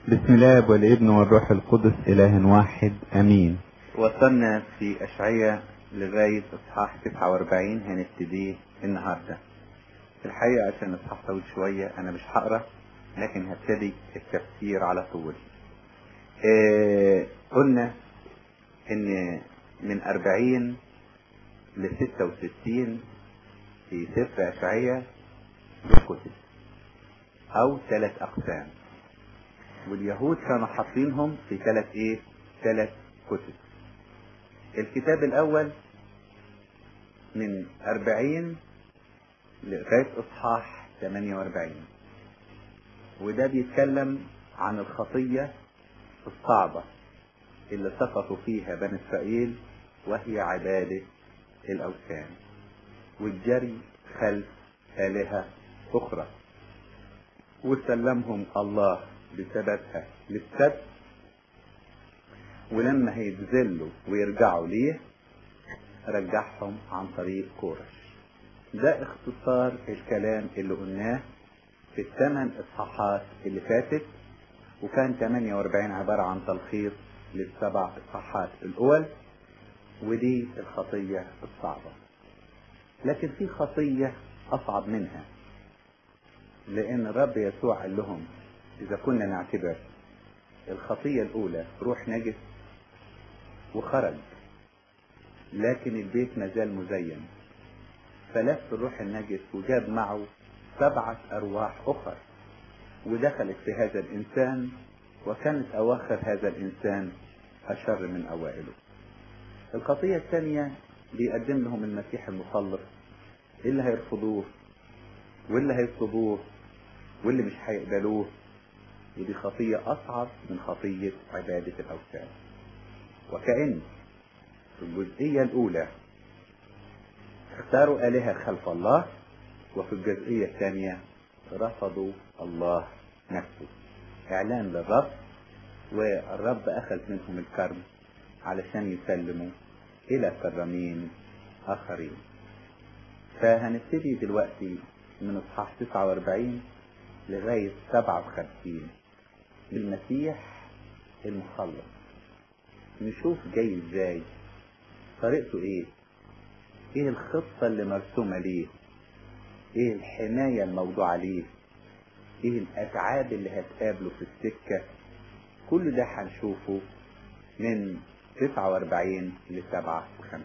بسم الله والابن والروح القدس إله واحد أمين وصلنا في أشعية لغاية إصحاح 49 هنبتديه النهاردة الحقيقة عشان الإصحاح طويل شوية أنا مش هقرا لكن هبتدي التفسير على طول آه قلنا إن من 40 ل 66 في سفر أشعية بالكتب أو ثلاث أقسام واليهود كانوا حاطينهم في ثلاث إيه؟ ثلاث كتب الكتاب الأول من 40 لغاية إصحاح 48 وده بيتكلم عن الخطية الصعبة اللي سقطوا فيها بني إسرائيل وهي عبادة الأوثان والجري خلف آلهة أخرى وسلمهم الله بسببها للسبت ولما هيتذلوا ويرجعوا ليه رجعهم عن طريق كورش ده اختصار الكلام اللي قلناه في الثمان اصحاحات اللي فاتت وكان 48 عبارة عن تلخيص للسبع اصحاحات الاول ودي الخطية الصعبة لكن في خطية اصعب منها لان الرب يسوع قال لهم اذا كنا نعتبر الخطية الاولى روح نجس وخرج لكن البيت ما زال مزين فلف الروح النجس وجاب معه سبعة أرواح أخر ودخلت في هذا الإنسان وكانت أواخر هذا الإنسان أشر من أوائله الخطية الثانية بيقدم لهم المسيح المخلص اللي هيرفضوه واللي هيرفضوه واللي مش هيقبلوه ودي خطية أصعب من خطية عبادة الأوثان وكأن في الجزئية الأولى اختاروا آلهة خلف الله وفي الجزئية الثانية رفضوا الله نفسه إعلان للرب والرب أخذ منهم الكرم علشان يسلموا إلى كرمين آخرين فهنبتدي دلوقتي من إصحاح 49 لغاية 57 المسيح المخلص نشوف جاي ازاي طريقته ايه ايه الخطة اللي مرسومة ليه ايه الحماية الموضوعة ليه ايه الاتعاب اللي هتقابله في السكة كل ده هنشوفه من 49 ل 57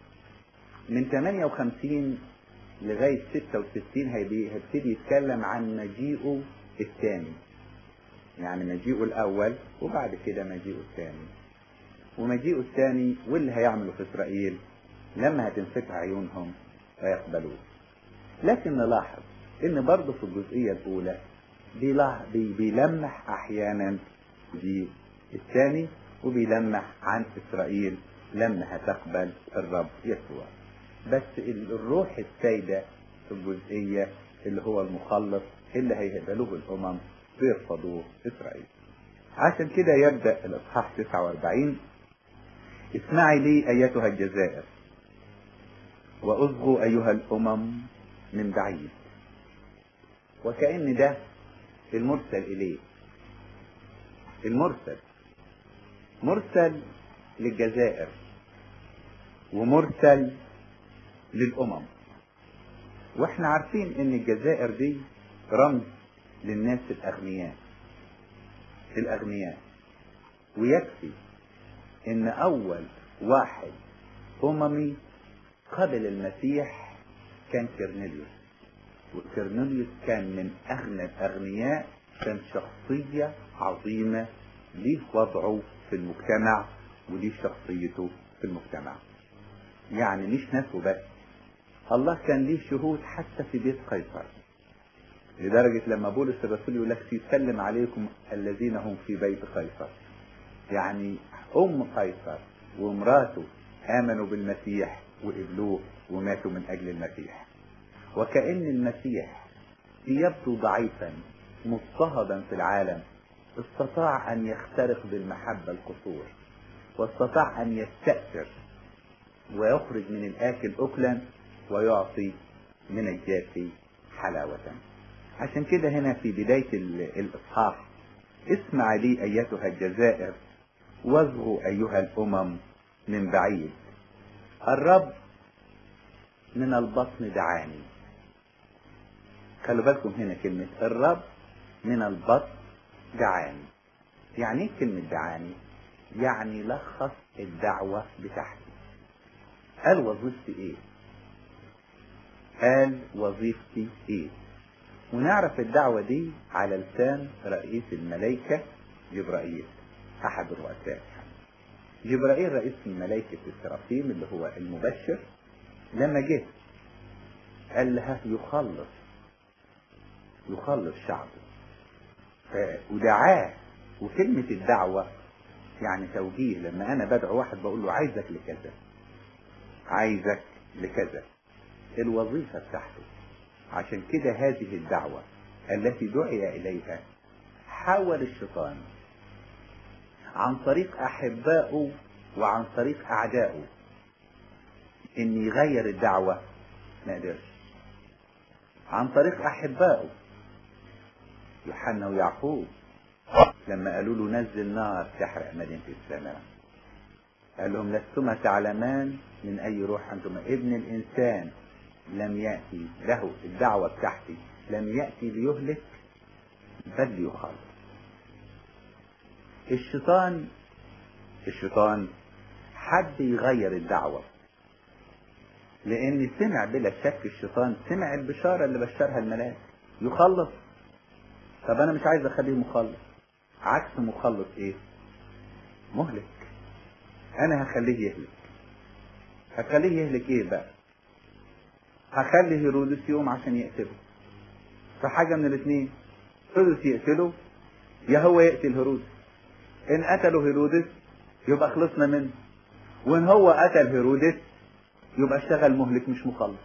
من 58 لغاية 66 هيبتدي يتكلم عن مجيئه الثاني يعني مجيئه الأول وبعد كده مجيئه الثاني ومجيئه الثاني واللي هيعمله في إسرائيل لما هتنفتح عيونهم ويقبلوه لكن نلاحظ ان برضه في الجزئية الأولى بيلمح أحيانا الثاني وبيلمح عن إسرائيل لما هتقبل الرب يسوع بس الروح السيدة في الجزئية اللي هو المخلص اللي هيقبلوه الأمم ويرفضوه إسرائيل عشان كده يبدأ الإصحاح 49 اسمعي لي أيتها الجزائر وأصغوا أيها الأمم من بعيد وكأن ده المرسل إليه المرسل مرسل للجزائر ومرسل للأمم واحنا عارفين ان الجزائر دي رمز للناس الأغنياء الأغنياء ويكفي ان أول واحد أممي قبل المسيح كان كرنيليوس وكرنيليوس كان من أغنى الأغنياء كان شخصية عظيمة ليه وضعه في المجتمع وليه شخصيته في المجتمع يعني مش نفسه بس الله كان ليه شهود حتى في بيت قيصر لدرجة لما بولس الرسول يقول لك سيسلم عليكم الذين هم في بيت قيصر يعني أم قيصر ومراته آمنوا بالمسيح وقبلوه وماتوا من أجل المسيح وكأن المسيح يبدو ضعيفا مضطهدا في العالم استطاع أن يخترق بالمحبة القصور واستطاع أن يستأثر ويخرج من الآكل أكلا ويعطي من الجاف حلاوة عشان كده هنا في بداية الإصحاح اسمع لي أيتها الجزائر واصغوا أيها الأمم من بعيد الرب من البطن دعاني خلوا بالكم هنا كلمة الرب من البطن دعاني يعني ايه كلمة دعاني يعني لخص الدعوة بتاعتي قال وظيفتي ايه قال وظيفتي ايه ونعرف الدعوة دي على لسان رئيس الملائكة جبرائيل احد الرؤساء جبرائيل رئيس ملائكة السرافيم اللي هو المبشر لما جه قال لها يخلص يخلص شعبه ف- ودعاه وكلمة الدعوة يعني توجيه لما أنا بدعو واحد بقول له عايزك لكذا عايزك لكذا الوظيفة بتاعته عشان كده هذه الدعوة التي دعي إليها حاول الشيطان عن طريق أحبائه وعن طريق أعدائه إن يغير الدعوة ما قدرش عن طريق أحبائه يوحنا ويعقوب لما قالوا له نزل نار تحرق مدينة السماء قال لهم لستما تعلمان من أي روح أنتما ابن الإنسان لم يأتي له الدعوة بتاعتي لم يأتي ليهلك بل ليخلص الشيطان الشيطان حب يغير الدعوة لأن سمع بلا شك الشيطان سمع البشارة اللي بشرها الملاك يخلص طب أنا مش عايز أخليه مخلص عكس مخلص إيه؟ مهلك أنا هخليه يهلك هخليه يهلك إيه بقى؟ هخلي هيرودس يقوم عشان يقتله فحاجة من الاثنين هيرودس يقتله يا هو يقتل هيرودس إن قتلوا هيرودس يبقى خلصنا منه وإن هو قتل هيرودس يبقى اشتغل مهلك مش مخلص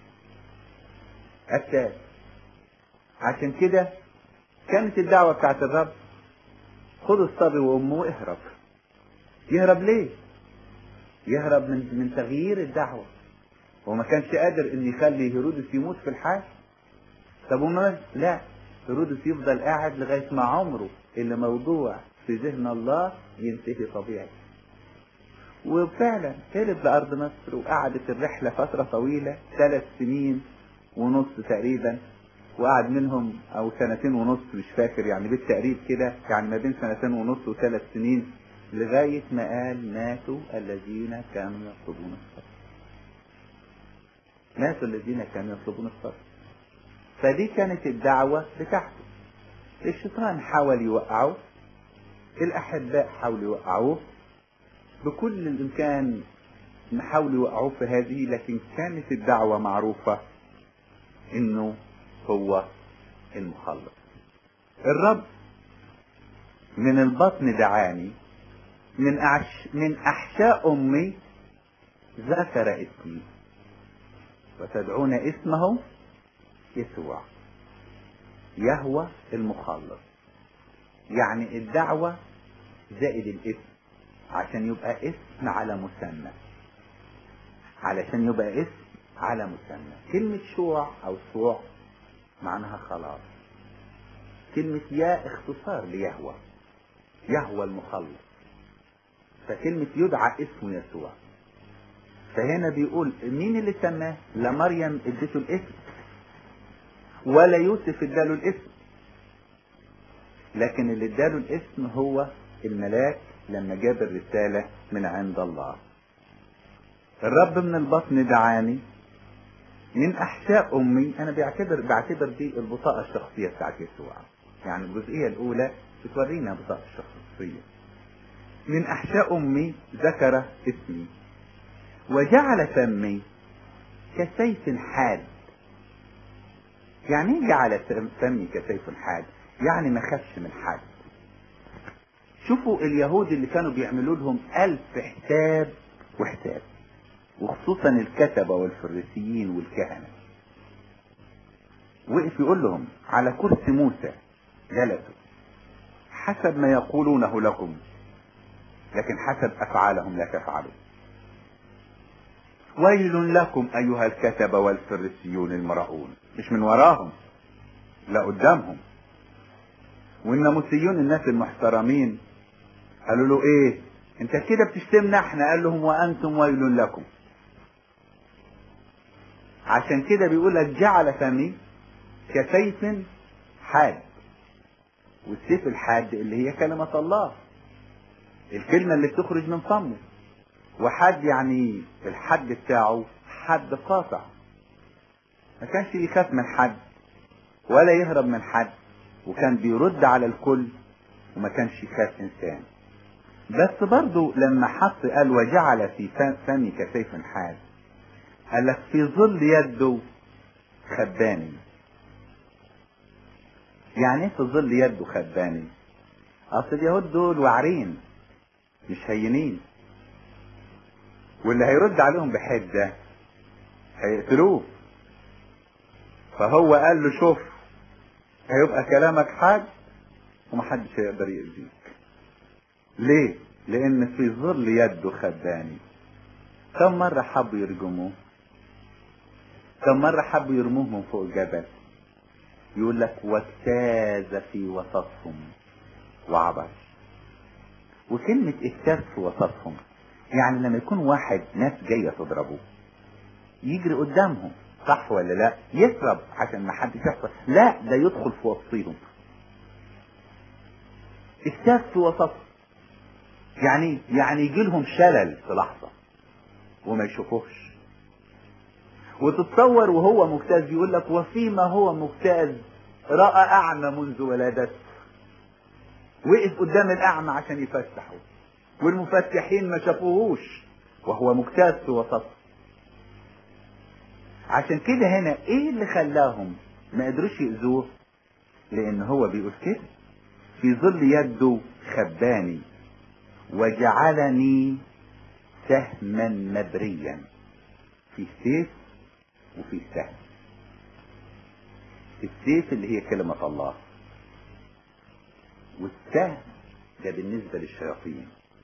التالي عشان كده كانت الدعوة بتاعت الرب خد الصبي وامه واهرب يهرب ليه يهرب من من تغيير الدعوة هو ما كانش قادر ان يخلي هيرودس يموت في الحال طب وما لا هيرودس يفضل قاعد لغاية ما عمره اللي موضوع في ذهن الله ينتهي طبيعي وفعلا هرب لأرض مصر وقعدت الرحلة فترة طويلة ثلاث سنين ونص تقريبا وقعد منهم أو سنتين ونص مش فاكر يعني بالتقريب كده يعني ما بين سنتين ونص وثلاث سنين لغاية ما قال ماتوا الذين كانوا يطلبون الصبر ماتوا الذين كانوا يطلبون الصبر فدي كانت الدعوة بتاعته الشيطان حاول يوقعه الأحباء حاولوا يوقعوه بكل الإمكان نحاول يوقعوه في هذه لكن كانت الدعوة معروفة إنه هو المخلص الرب من البطن دعاني من أعش من أحشاء أمي ذكر اسمي وتدعون اسمه يسوع يهوى المخلص يعني الدعوة زائد الاسم عشان يبقى اسم على مسمى علشان يبقى اسم على مسمى كلمة شوع أو سوع معناها خلاص كلمة يا اختصار ليهوى يهوى المخلص فكلمة يدعى اسمه يسوع فهنا بيقول مين اللي سماه لا مريم اديته الاسم ولا يوسف اداله الاسم لكن اللي اداله الاسم هو الملاك لما جاب الرسالة من عند الله الرب من البطن دعاني من احشاء امي انا بعتبر بعتبر دي البطاقة الشخصية بتاعت يسوع يعني الجزئية الاولى بتورينا بطاقة الشخصية من احشاء امي ذكر اسمي وجعل فمي كسيف حاد يعني ايه جعل فمي كسيف حاد يعني ما خافش من حد شوفوا اليهود اللي كانوا بيعملوا لهم ألف حساب وحساب وخصوصا الكتبة والفريسيين والكهنة وقف يقول لهم على كرسي موسى جلسوا حسب ما يقولونه لكم لكن حسب أفعالهم لا تفعلوا ويل لكم أيها الكتبة والفريسيون المرؤون مش من وراهم لا قدامهم والناموسيون الناس المحترمين قالوا له ايه انت كده بتشتمنا احنا قال لهم وانتم ويل لكم عشان كده بيقول لك جعل فمي كسيف حاد والسيف الحاد اللي هي كلمة الله الكلمة اللي بتخرج من فمه وحد يعني الحد بتاعه حد قاطع ما كانش يخاف من حد ولا يهرب من حد وكان بيرد على الكل وما كانش يخاف انسان بس برضو لما حط قال وجعل في فمي كسيف حاد قال لك في ظل يده خباني يعني ايه في ظل يده خباني اصل اليهود دول واعرين مش هينين واللي هيرد عليهم بحده هيقتلوه فهو قال له شوف هيبقى كلامك حاد ومحدش هيقدر يأذيك ليه لان في ظل يده خباني كم مرة حبوا يرجموه كم مرة حبوا يرموه من فوق الجبل يقول لك واجتاز في وسطهم وعبر وكلمة اجتاز في وسطهم يعني لما يكون واحد ناس جاية تضربه يجري قدامهم صح ولا لا يهرب عشان ما حدش يحصل لا ده يدخل في وسطهم اجتاز في وسطهم يعني يعني يجي لهم شلل في لحظة وما يشوفوش وتتصور وهو مجتاز يقول لك وفيما هو مجتاز رأى أعمى منذ ولادته وقف قدام الأعمى عشان يفتحه والمفتحين ما شافوهوش وهو مجتاز في وسطه عشان كده هنا ايه اللي خلاهم ما قدروش يأذوه لان هو بيقول كده في ظل يده خباني وجعلني سهما مبريا في سيف وفي سهم السيف اللي هي كلمة الله والسهم ده بالنسبة للشياطين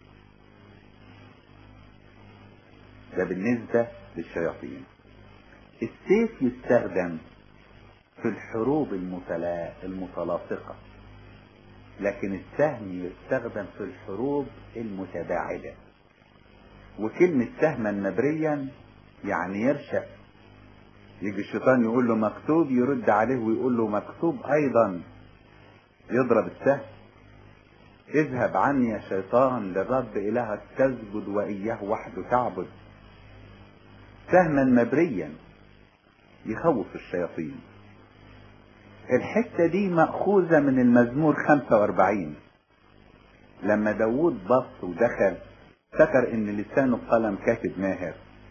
ده بالنسبة للشياطين السيف يستخدم في الحروب المتلا... المتلاصقة لكن السهم يستخدم في الحروب المتباعدة وكلمة سهما نبريا يعني يرشق يجي الشيطان يقول له مكتوب يرد عليه ويقول له مكتوب ايضا يضرب السهم اذهب عني يا شيطان للرب الهك تسجد واياه وحده تعبد سهما مبريا يخوف الشياطين الحتة دي مأخوذة من المزمور 45 لما داوود بص ودخل فكر ان لسانه قلم كاتب ماهر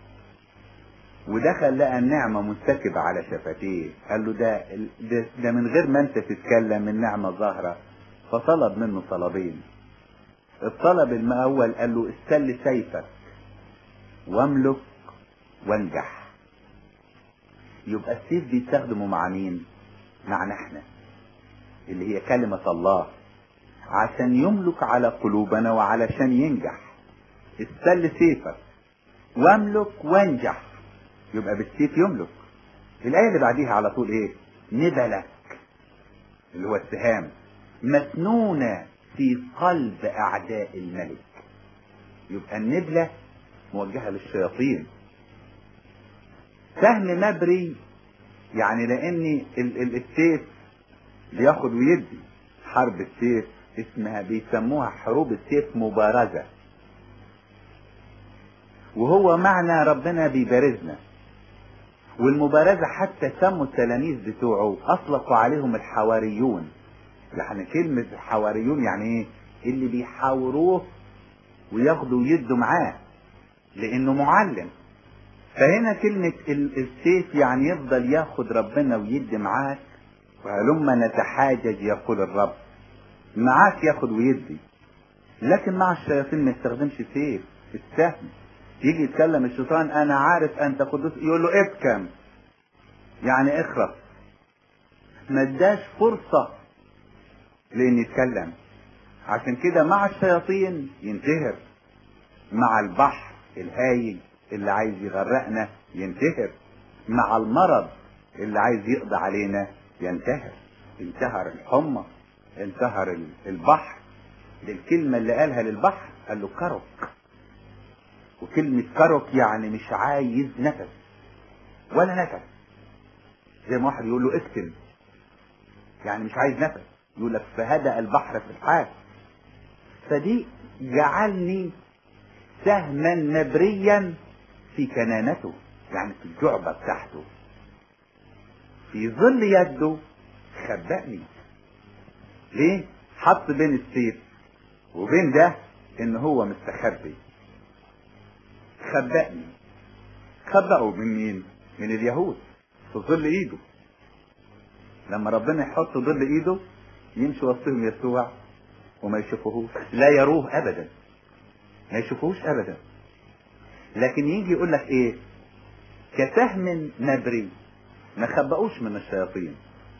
ودخل لقى النعمة منسكبة على شفتيه قال له ده, ده, ده من غير ما انت تتكلم النعمة ظاهرة فطلب منه طلبين الطلب الأول قال له استل سيفك واملك وانجح يبقى السيف بيستخدمه مع مين معنا احنا اللي هي كلمة الله عشان يملك على قلوبنا وعلشان ينجح استل سيفك واملك وانجح يبقى بالسيف يملك الآية اللي بعديها على طول ايه نبلك اللي هو السهام مسنونة في قلب أعداء الملك يبقى النبلة موجهة للشياطين سهم مبري يعني لأن ال- ال- السيف بياخد ويدي حرب السيف اسمها بيسموها حروب السيف مبارزة وهو معنى ربنا بيبارزنا والمبارزة حتى سموا التلاميذ بتوعه أطلقوا عليهم الحواريون يعني كلمة الحواريون يعني ايه اللي بيحاوروه وياخدوا ويدوا معاه لانه معلم فهنا كلمة ال- السيف يعني يفضل ياخد ربنا ويدي معاك وهلما نتحاجج يقول الرب معاك ياخد ويدي لكن مع الشياطين ما يستخدمش سيف السهم يجي يتكلم الشيطان انا عارف انت قدوس يقول له ابكم يعني اخرس ما اداش فرصة لان يتكلم عشان كده مع الشياطين ينتهر مع البحر الهايج اللي عايز يغرقنا ينتهر مع المرض اللي عايز يقضي علينا ينتهر انتهر الحمى انتهر ال- البحر للكلمة اللي قالها للبحر قال له كرك وكلمة كرك يعني مش عايز نفس ولا نفس زي ما واحد يقول له اكتم يعني مش عايز نفس يقول لك فهدأ البحر في الحال فدي جعلني سهما نبريا في كنانته يعني في الجعبة بتاعته في ظل يده خبأني ليه حط بين السيف وبين ده ان هو مستخبي خبأني خبأه من مين من اليهود في ظل ايده لما ربنا يحط ظل ايده يمشي وسطهم يسوع وما يشوفوهوش لا يروه ابدا ما يشوفوهوش ابدا لكن يجي يقول لك ايه كسهم نبري ما خبأوش من الشياطين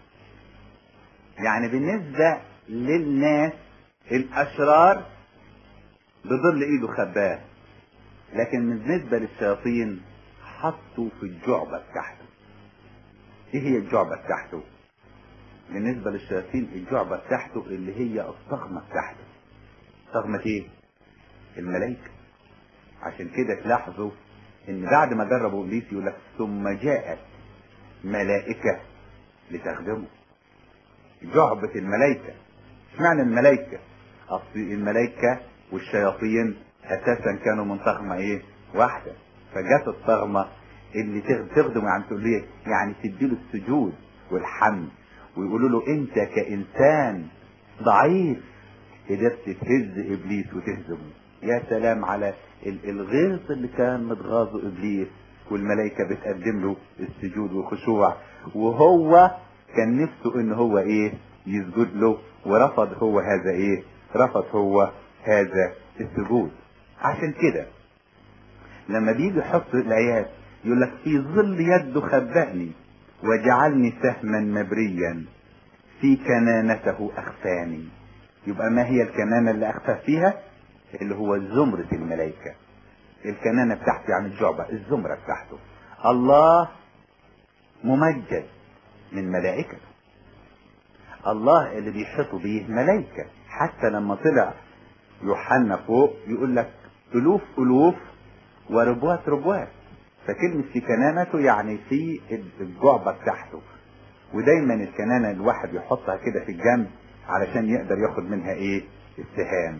يعني بالنسبة للناس الأشرار بظل إيده خباه لكن بالنسبة للشياطين حطوا في الجعبة بتاعته ايه هي الجعبة بتاعته بالنسبة للشياطين الجعبة بتاعته اللي هي الطغمة بتاعته طغمة ايه الملائكة عشان كده تلاحظوا ان بعد ما جربوا ابليس يقول لك ثم جاءت ملائكة لتخدمه جعبة الملائكة اشمعنى الملائكة اصل الملائكة والشياطين اساسا كانوا من طغمة ايه واحدة فجت الطغمة اللي تخ- تخدمه يعني تقول له يعني تديله السجود والحمد ويقولوا له انت كانسان ضعيف قدرت تهز ابليس وتهزمه يا سلام على ال- الغيظ اللي كان متغاظه ابليس والملائكه بتقدم له السجود والخشوع وهو كان نفسه ان هو ايه يسجد له ورفض هو هذا ايه رفض هو هذا السجود عشان كده لما بيجي يحط الايات يقول لك في ظل يده خبأني وجعلني سهما مبريا في كنانته اخفاني يبقى ما هي الكنانه اللي اخفى فيها اللي هو زمرة الملائكة الكنانة بتاعته يعني الجعبة الزمرة بتاعته الله ممجد من ملائكته الله اللي بيحيطوا بيه ملائكة حتى لما طلع يوحنا فوق يقول لك ألوف ألوف وربوات ربوات فكلمة في كنانته يعني في الجعبة بتاعته ودايما الكنانة الواحد يحطها كده في الجنب علشان يقدر ياخد منها ايه السهام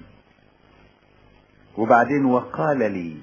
وبعدين وقال لي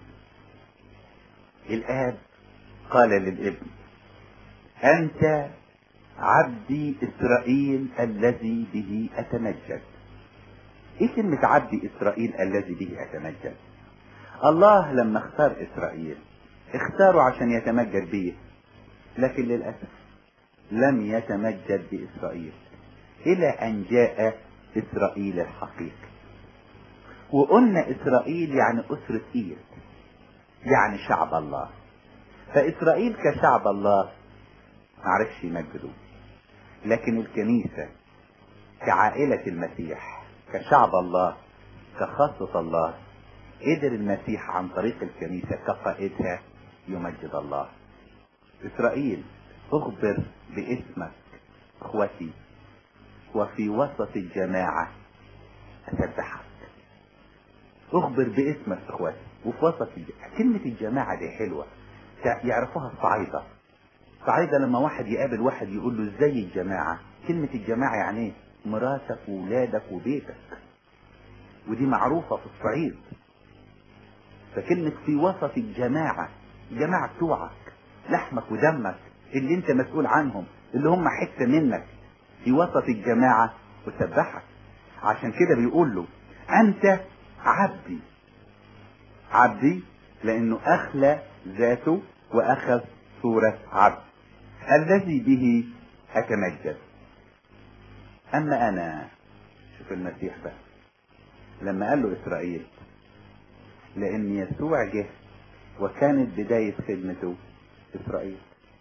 الاب قال للابن انت عبدي اسرائيل الذي به اتمجد ايه كلمة عبدي اسرائيل الذي به اتمجد الله لما اختار اسرائيل اختاره عشان يتمجد به لكن للاسف لم يتمجد باسرائيل الى ان جاء اسرائيل الحقيقي وقلنا اسرائيل يعني اسرة ايد يعني شعب الله فاسرائيل كشعب الله معرفش يمجدوه لكن الكنيسة كعائلة المسيح كشعب الله كخاصة الله قدر المسيح عن طريق الكنيسة كقائدها يمجد الله إسرائيل أخبر باسمك إخوتي وفي وسط الجماعة أسبحك أخبر باسمك إخوتي وفي وسط الجماعة كلمة الجماعة دي حلوة يعرفوها الصعايدة الصعايدة لما واحد يقابل واحد يقول له ازاي الجماعة كلمة الجماعة يعني ايه مراتك وولادك وبيتك ودي معروفة في الصعيد فكلمة في وسط الجماعة الجماعة بتوعك لحمك ودمك اللي انت مسؤول عنهم اللي هم حتة منك في وسط الجماعة وسبحك عشان كده بيقول له انت عبدي عبدي لانه اخلى ذاته واخذ صورة عبد الذي به اتمجد اما انا شوف المسيح بقى لما قال له اسرائيل لان يسوع جه وكانت بداية خدمته اسرائيل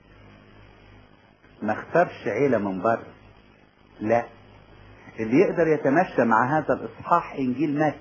ما اختارش عيلة من بره لا اللي يقدر يتمشى مع هذا الاصحاح انجيل مات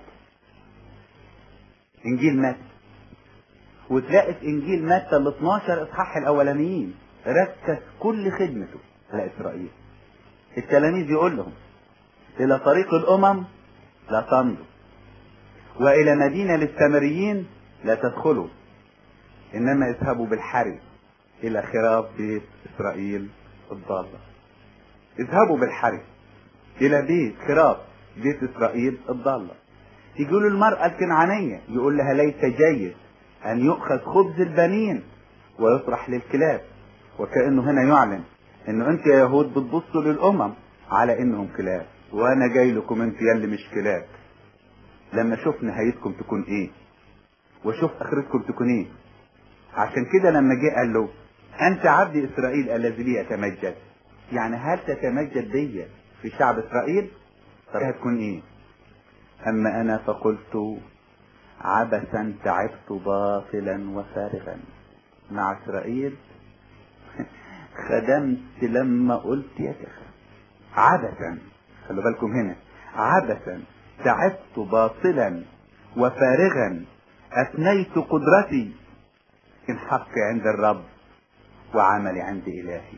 انجيل مات وتلاقي في انجيل متى ال 12 اصحاح الاولانيين ركز كل خدمته على اسرائيل التلاميذ يقول لهم الى طريق الامم لا تمضوا والى مدينة للسامريين لا تدخلوا انما اذهبوا بالحري الى خراف بيت اسرائيل الضالة اذهبوا بالحري الى بيت خراف بيت اسرائيل الضالة يقولوا المرأة الكنعانية يقول لها ليس جيد ان يؤخذ خبز البنين ويطرح للكلاب وكأنه هنا يعلن انه انت يا يهود بتبصوا للامم على انهم كلاب وانا جاي لكم انت يلي مش كلاب لما شوف نهايتكم تكون ايه وشوف اخرتكم تكون ايه عشان كده لما جه قال له انت عبد اسرائيل الذي لي اتمجد يعني هل تتمجد بيا في شعب اسرائيل طب هتكون ايه اما انا فقلت عبثا تعبت باطلا وفارغا مع اسرائيل خدمت لما قلت يا شيخ عبثا خلوا بالكم هنا عبثا تعبت باطلا وفارغا أثنيت قدرتي إن حقي عند الرب وعملي عند إلهي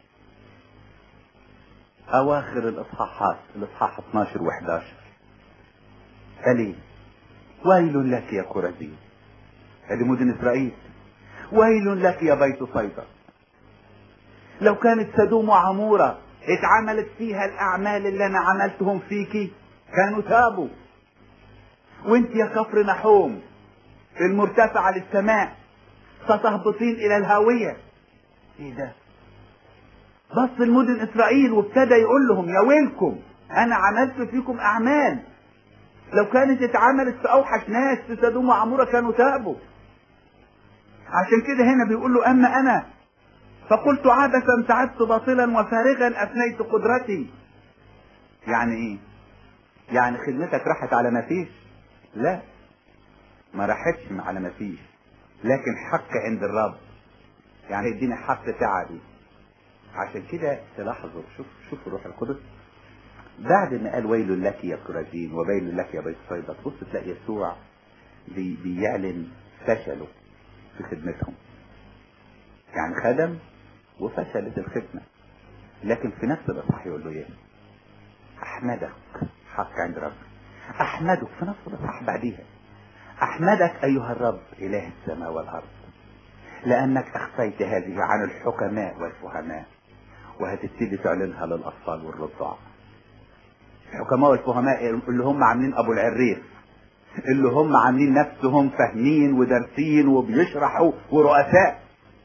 أواخر الإصحاحات الإصحاح 12 و11 قال إيه؟ ويل لك يا كرزي هذه مدن إسرائيل ويل لك يا بيت صيدا لو كانت سدوم وعمورة اتعملت فيها الأعمال اللي أنا عملتهم فيكي كانوا تابوا وانت يا كفر نحوم المرتفعة للسماء ستهبطين إلى الهاوية ايه ده بص المدن إسرائيل وابتدى يقول لهم يا ويلكم أنا عملت فيكم أعمال لو كانت اتعملت في أوحش ناس في سدوم وعمورة كانوا تابوا عشان كده هنا بيقول له أما أنا فقلت عبثا تعبت باطلا وفارغا أفنيت قدرتي يعني إيه يعني خدمتك راحت على ما فيش لا ما راحتش على ما فيش لكن حق عند الرب يعني يديني حق تعبي عشان كده تلاحظوا شوف شوف روح القدس بعد ما قال ويل لك يا كرازين وويل لك يا بيت صيدا تبص تلاقي يسوع بي بيعلن فشله في خدمتهم يعني خدم وفشلت الخدمة لكن في نفس الإصحاح يقول له ايه أحمدك حق عند ربك أحمدك في نفس الإصحاح بعديها أحمدك أيها الرب إله السماء والأرض لأنك أخفيت هذه عن الحكماء والفهماء وهتبتدي تعلنها للأطفال والرضع الحكماء والفهماء اللي هم عاملين أبو العريف اللي هم عاملين نفسهم فاهمين ودارسين وبيشرحوا ورؤساء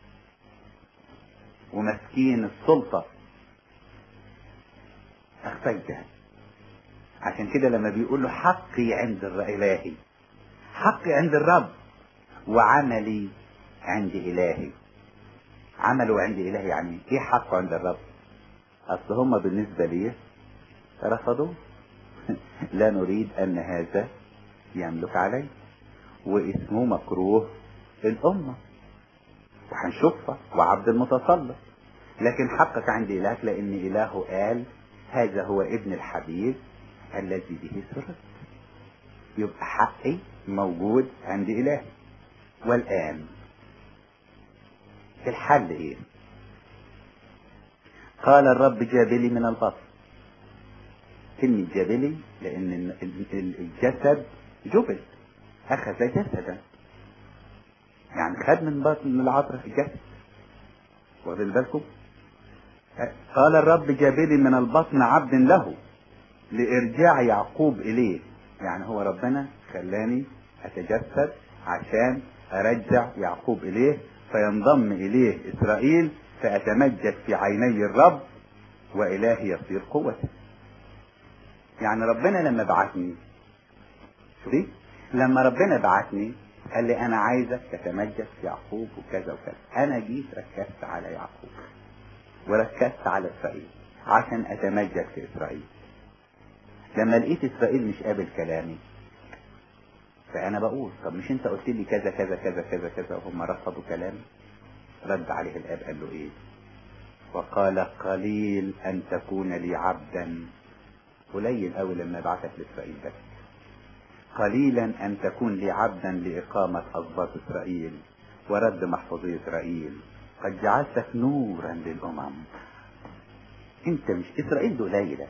وماسكين السلطة أخفيتها عشان كده لما بيقول له حقي عند الإلهي حقي عند الرب وعملي عند إلهي عمله عند إلهي يعني إيه حقه عند الرب أصل هم بالنسبة لي رفضوا لا نريد أن هذا يملك عليه واسمه مكروه الأمة وهنشوفها وعبد المتسلط لكن حقك عند إلهك لأن إلهه قال هذا هو ابن الحبيب الذي به سررت يبقى حقي موجود عند إلهي والآن الحل إيه قال الرب جابلي من البطن كلمة جابلي لأن الجسد جبل أخذ جسدا يعني خد من بطن من العطر في الجسد واخدين بالكم قال الرب جابلي من البطن عبد له لإرجاع يعقوب إليه يعني هو ربنا خلاني أتجسد عشان أرجع يعقوب إليه فينضم إليه إسرائيل فأتمجد في عيني الرب وإلهي يصير قوتي يعني ربنا لما بعتني شوفي لما ربنا بعتني قال لي انا عايزك تتمجد في يعقوب وكذا وكذا انا جيت ركزت على يعقوب وركزت على اسرائيل عشان اتمجد في اسرائيل لما لقيت اسرائيل مش قابل كلامي فانا بقول طب مش انت قلت لي كذا كذا كذا كذا كذا وهم رفضوا كلامي رد عليه الاب قال له ايه وقال قليل ان تكون لي عبدا قليل قوي لما بعتك لاسرائيل بس قليلا ان تكون لي عبدا لاقامه اسباط اسرائيل ورد محفوظي اسرائيل قد جعلتك نورا للامم انت مش اسرائيل دي قليله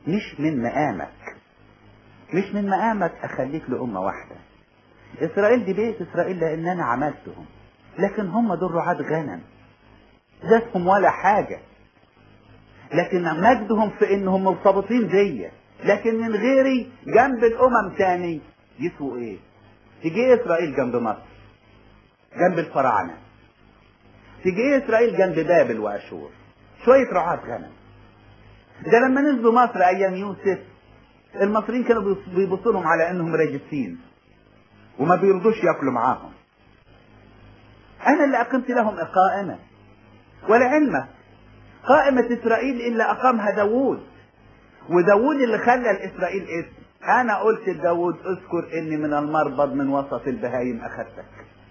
مش من مقامك مش من مقامك اخليك لأمة واحدة اسرائيل دي بيت اسرائيل لان انا عملتهم لكن هم دول رعاة غنم ذاتهم ولا حاجة لكن مجدهم في انهم مرتبطين بيا لكن من غيري جنب الامم تاني يسووا ايه تيجي اسرائيل جنب مصر جنب الفراعنة تيجي اسرائيل جنب بابل واشور شوية رعاة غنم ده لما نزلوا مصر ايام يوسف المصريين كانوا بيبصوا لهم على انهم راجسين وما بيرضوش ياكلوا معاهم انا اللي اقمت لهم قائمة ولعلمك قائمة اسرائيل الا اقامها داوود وداوود اللي خلى الاسرائيل اسم انا قلت لداوود اذكر اني من المربض من وسط البهايم اخذتك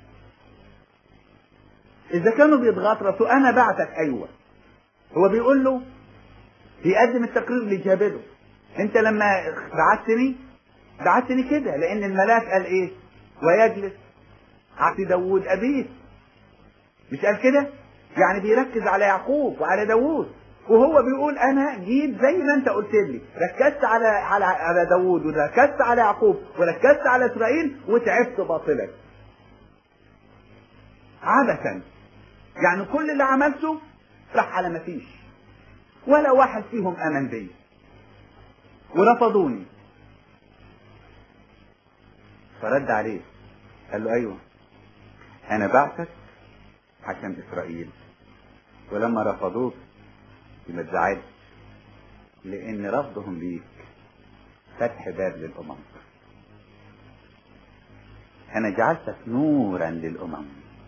اذا كانوا بيتغطرسوا انا بعتك ايوه هو بيقول له بيقدم التقرير لجابله انت لما بعتني بعتني كده لان الملاك قال ايه ويجلس عبد داوود ابيه مش قال كده يعني بيركز على يعقوب وعلى داوود وهو بيقول انا جيت زي ما انت قلت لي ركزت على على على داوود وركزت على يعقوب وركزت على اسرائيل وتعبت باطلا عبثا يعني كل اللي عملته راح على ما فيش ولا واحد فيهم امن بي ورفضوني فرد عليه قال له ايوه انا بعتك عشان اسرائيل ولما رفضوك ما تزعلش لان رفضهم ليك فتح باب للامم انا جعلتك نورا للامم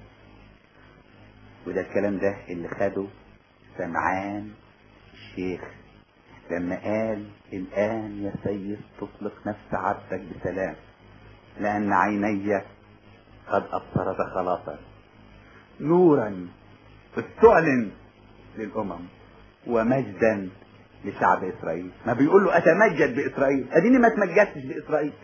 وده الكلام ده اللي خده سمعان الشيخ لما قال الان يا سيد تطلق نفس عبدك بسلام لان عيني قد ابصرت خلاصا نورا استعلن للامم ومجدا لشعب اسرائيل ما بيقول له اتمجد باسرائيل اديني ما تمجدتش باسرائيل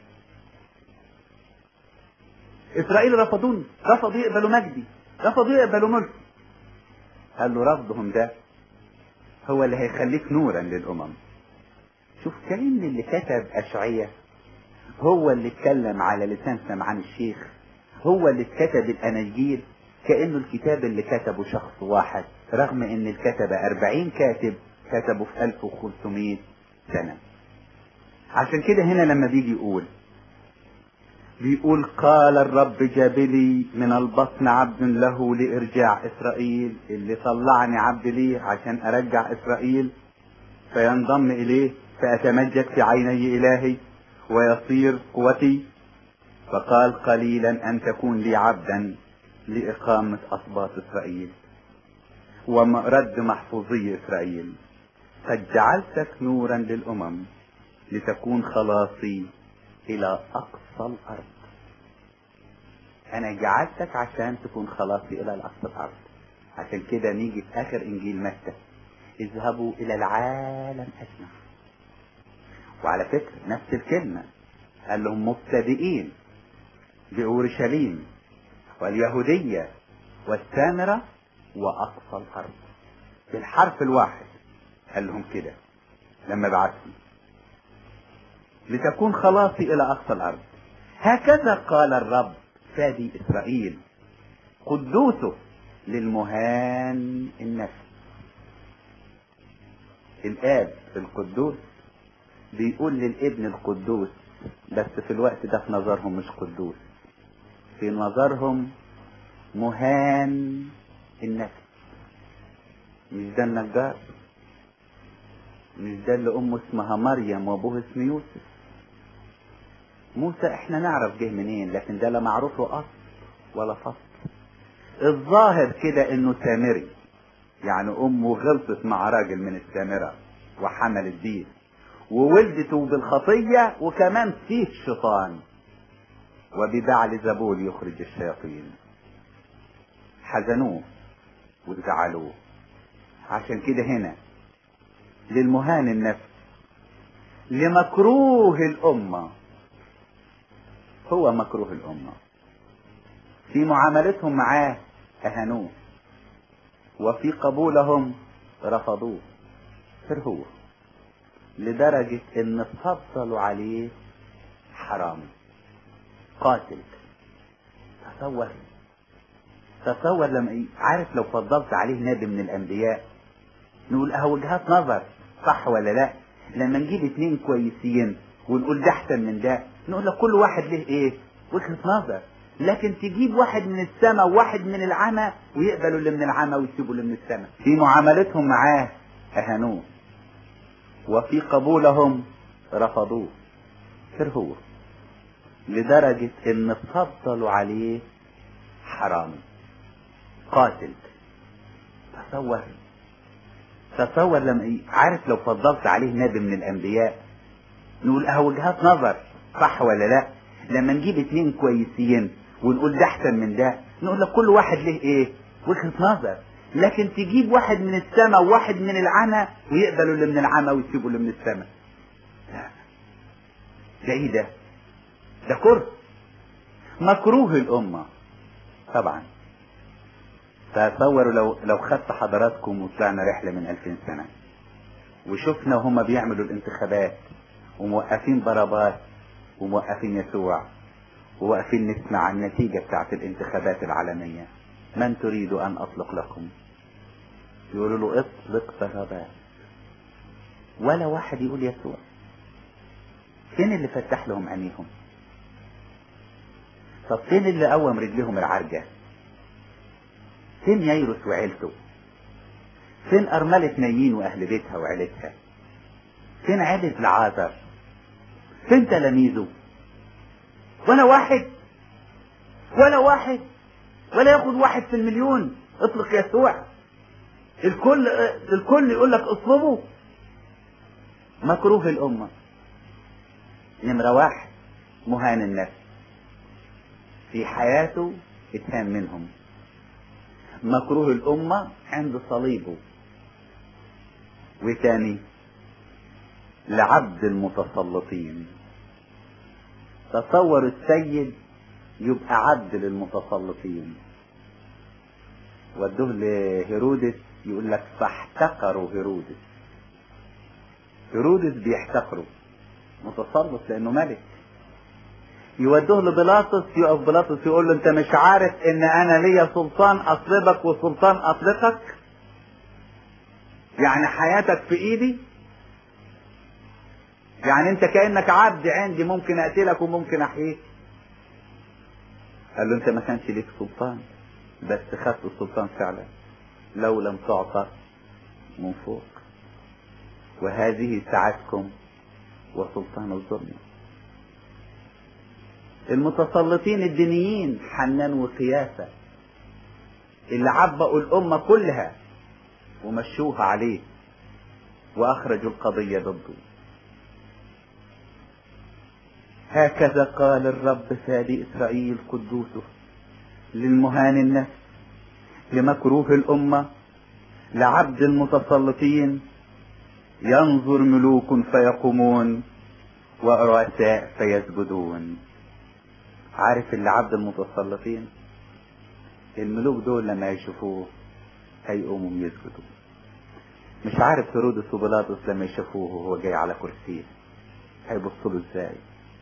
اسرائيل رفضوني رفضوا يقبلوا مجدي رفضوا يقبلوا ملكي قال له رفضهم ده هو اللي هيخليك نورا للامم شوف كأن اللي كتب اشعية هو اللي اتكلم على لسان سمعان الشيخ هو اللي كتب الاناجيل كأنه الكتاب اللي كتبه شخص واحد رغم ان الكتبة أربعين كاتب كتبوا في 1500 سنة عشان كده هنا لما بيجي يقول بيقول قال الرب جابلي من البطن عبد له لإرجاع إسرائيل اللي طلعني عبد ليه عشان أرجع إسرائيل فينضم إليه فأتمجد في عيني إلهي ويصير قوتي فقال قليلا أن تكون لي عبدا لإقامة أسباط إسرائيل ورد محفوظي إسرائيل قد جعلتك نورا للأمم لتكون خلاصي إلى أقصى الأرض أنا جعلتك عشان تكون خلاصي إلى أقصى الأرض عشان كده نيجي في آخر إنجيل متى اذهبوا إلى العالم أجمع وعلى فكرة نفس الكلمة قال لهم مبتدئين بأورشليم واليهودية والسامرة وأقصى الأرض بالحرف الواحد قال لهم كده لما بعثهم لتكون خلاصي إلى أقصى الأرض هكذا قال الرب فادي إسرائيل قدوسه للمهان النفس الآب القدوس بيقول للابن القدوس بس في الوقت ده في نظرهم مش قدوس في نظرهم مهان النفس مش ده النجار مش ده اللي امه اسمها مريم وابوه اسمه يوسف موسى احنا نعرف جه منين لكن ده لا معروف له اصل ولا فصل الظاهر كده انه سامري يعني امه غلطت مع راجل من السامرة وحملت بيه وولدته بالخطية وكمان فيه الشيطان وببعل زبول يخرج الشياطين حزنوه وزعلوه عشان كده هنا للمهان النفس لمكروه الأمة هو مكروه الأمة في معاملتهم معاه أهانوه وفي قبولهم رفضوه كرهوه لدرجة ان فضلوا عليه حرامي قاتل تصور تصور لما ي- عارف لو فضلت عليه نبي من الانبياء نقول اه وجهات نظر صح ولا لا لما نجيب اتنين كويسين ونقول ده احسن من ده نقول لك كل واحد له ايه وجهة نظر لكن تجيب واحد من السماء وواحد من العمى ويقبلوا اللي من العمى ويسيبوا اللي من السماء في معاملتهم معاه اهانوه وفي قبولهم رفضوه كرهوه لدرجة ان فضلوا عليه حرامي قاتل تصور تصور لما ي- عارف لو فضلت عليه نبي من الانبياء نقول اه وجهات نظر صح ولا لا لما نجيب اتنين كويسين ونقول ده احسن من ده نقول لك كل واحد له ايه وجهة نظر لكن تجيب واحد من السماء وواحد من العمى ويقبلوا اللي من العمى ويسيبوا اللي من السماء لا ده ايه ده ده كره مكروه الامه طبعا تصوروا لو لو خدت حضراتكم وطلعنا رحله من 2000 سنه وشفنا هما بيعملوا الانتخابات وموقفين ضربات وموقفين يسوع وواقفين نسمع النتيجة بتاعت الانتخابات العالمية من تريد أن أطلق لكم يقولوا له اطلق ضربات ولا واحد يقول يسوع فين اللي فتح لهم عينيهم طب فين اللي قوم رجليهم العرجة فين ييروس وعيلته فين أرملة نايين وأهل بيتها وعيلتها فين عيلة العازر فين تلاميذه ولا واحد ولا واحد ولا ياخد واحد في المليون اطلق يسوع الكل الكل يقول لك اطلبه مكروه الأمة نمرة واحد مهان النفس في حياته اتهان منهم مكروه الأمة عند صليبه وتاني لعبد المتسلطين تصور السيد يبقى عبد للمتسلطين ودوه لهيرودس يقول لك فاحتقروا هيرودس هيرودس بيحتقره متسلط لانه ملك يودوه لبيلاطس يقف بيلاطس يقول له انت مش عارف ان انا ليا سلطان اطلبك وسلطان اطلقك يعني حياتك في ايدي يعني انت كانك عبد عندي ممكن اقتلك وممكن احييك قال له انت ما كانش ليك سلطان بس خدت السلطان فعلا لو لم تعطى من فوق وهذه ساعتكم وسلطان الظلم المتسلطين الدينيين حنان وقياسة اللي عبقوا الأمة كلها ومشوها عليه وأخرجوا القضية ضده هكذا قال الرب فادي إسرائيل قدوسه للمهان النفس لمكروه الأمة لعبد المتسلطين ينظر ملوك فيقومون ورؤساء فيسجدون عارف اللي عبد المتسلطين الملوك دول لما يشوفوه هيقوموا يسجدوا مش عارف هيرودس وبيلاطس لما يشوفوه وهو جاي على كرسيه هيبصوا له ازاي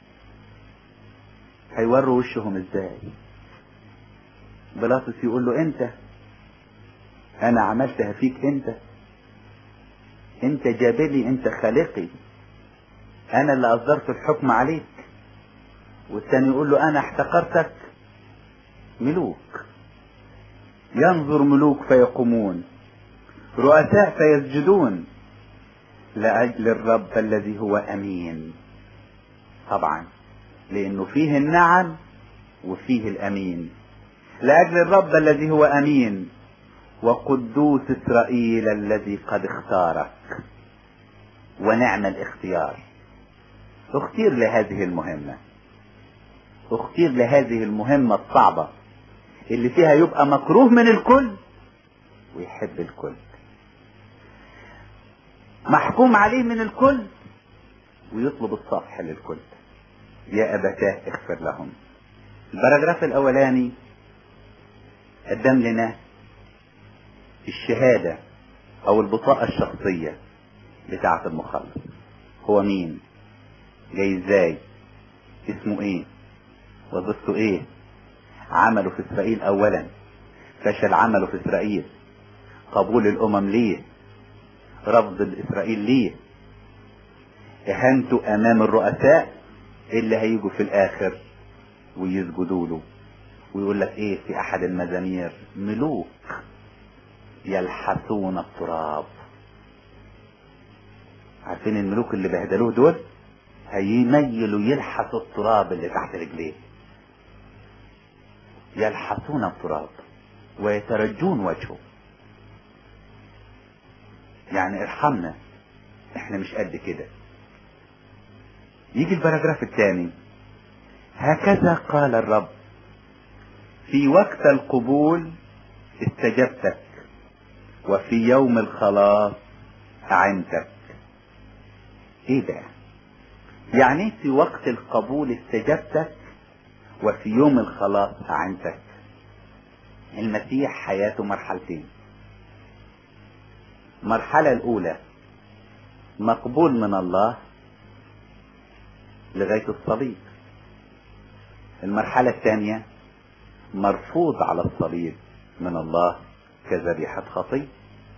هيوروا وشهم ازاي بيلاطس يقول له انت انا عملتها فيك انت انت جابلي انت خالقي انا اللي اصدرت الحكم عليك والثاني يقول له انا احتقرتك ملوك ينظر ملوك فيقومون رؤساء فيسجدون لاجل الرب الذي هو امين طبعا لانه فيه النعم وفيه الامين لاجل الرب الذي هو امين وقدوس اسرائيل الذي قد اختارك ونعم الاختيار اختير لهذه المهمه اختير لهذه المهمه الصعبه اللي فيها يبقى مكروه من الكل ويحب الكل محكوم عليه من الكل ويطلب الصفح للكل يا أبتاه اغفر لهم البراجراف الأولاني قدم لنا الشهادة أو البطاقة الشخصية بتاعة المخلص هو مين جاي ازاي اسمه ايه وظيفته ايه عمله في اسرائيل اولا فشل عمله في اسرائيل قبول الامم ليه رفض الاسرائيل ليه اهانته امام الرؤساء اللي هيجوا في الاخر ويسجدوا له ويقول لك ايه في احد المزامير ملوك يلحسون التراب عارفين الملوك اللي بهدلوه دول هيميلوا يلحسوا التراب اللي تحت رجليه يلحسون التراب ويترجون وجهه يعني ارحمنا احنا مش قد كده يجي البراجراف الثاني هكذا قال الرب في وقت القبول استجبتك وفي يوم الخلاص أعنتك ايه ده يعني في وقت القبول استجبتك وفي يوم الخلاص أعنتك المسيح حياته مرحلتين المرحلة الأولى مقبول من الله لغاية الصليب المرحلة الثانية مرفوض على الصليب من الله كذبيحة خطية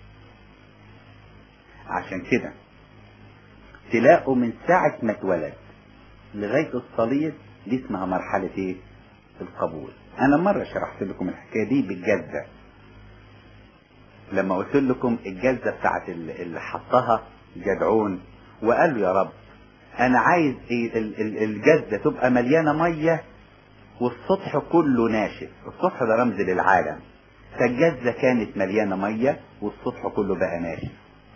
عشان كده تلاقوا من ساعة ما اتولد لغاية الصليب دي اسمها مرحلة ايه؟ القبول انا مرة شرحت لكم الحكاية دي بالجزة لما قلت لكم الجزة بتاعت اللي حطها جدعون وقال له يا رب انا عايز ايه الجزة تبقى مليانة مية والسطح كله ناشف السطح ده رمز للعالم فالجزة كانت مليانة مية والسطح كله بقى ناشف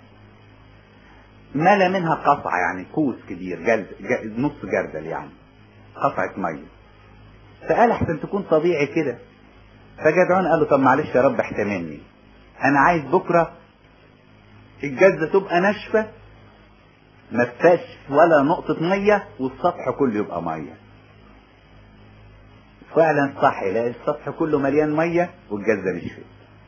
ملا منها قطعة يعني كوس كبير جلد جل نص جردل يعني قطعة مية فقال احسن تكون طبيعي كده فجدعون قال له طب معلش يا رب احتملني انا عايز بكرة الجزة تبقى ناشفة ما فيهاش ولا نقطة مية والسطح كله يبقى مية فعلا صح لا السطح كله مليان مية والجزة نشفت